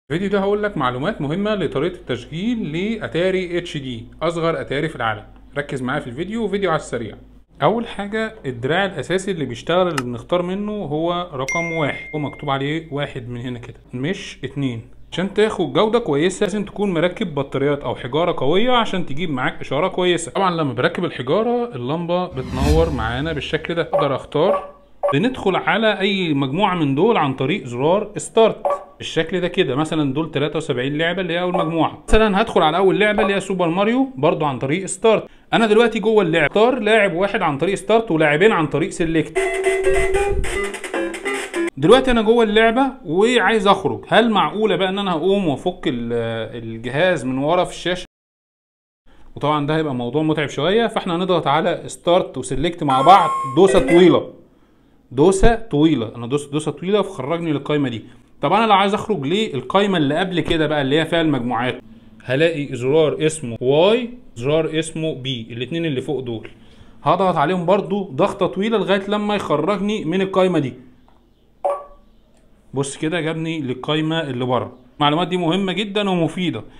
الفيديو ده هقول لك معلومات مهمة لطريقة التشغيل لأتاري اتش دي أصغر أتاري في العالم ركز معايا في الفيديو فيديو على السريع أول حاجة الدراع الأساسي اللي بيشتغل اللي بنختار منه هو رقم واحد هو مكتوب عليه واحد من هنا كده مش اتنين عشان تاخد جودة كويسة لازم تكون مركب بطاريات أو حجارة قوية عشان تجيب معاك إشارة كويسة طبعا لما بركب الحجارة اللمبة بتنور معانا بالشكل ده أقدر أختار بندخل على أي مجموعة من دول عن طريق زرار ستارت بالشكل ده كده مثلا دول 73 لعبه اللي هي اول مجموعه مثلا هدخل على اول لعبه اللي هي سوبر ماريو برضو عن طريق ستارت انا دلوقتي جوه اللعبه اختار لاعب واحد عن طريق ستارت ولاعبين عن طريق سيلكت دلوقتي انا جوه اللعبه وعايز اخرج هل معقوله بقى ان انا هقوم وافك الجهاز من ورا في الشاشه وطبعا ده هيبقى موضوع متعب شويه فاحنا هنضغط على ستارت وسيلكت مع بعض دوسه طويله دوسه طويله انا دوسه دوسه طويله فخرجني للقائمه دي طب انا لو عايز اخرج للقايمه اللي قبل كده بقى اللي هي فيها المجموعات هلاقي زرار اسمه واي زرار اسمه بي الاثنين اللي فوق دول هضغط عليهم برضو ضغطه طويله لغايه لما يخرجني من القايمه دي بص كده جابني للقايمه اللي بره المعلومات دي مهمه جدا ومفيده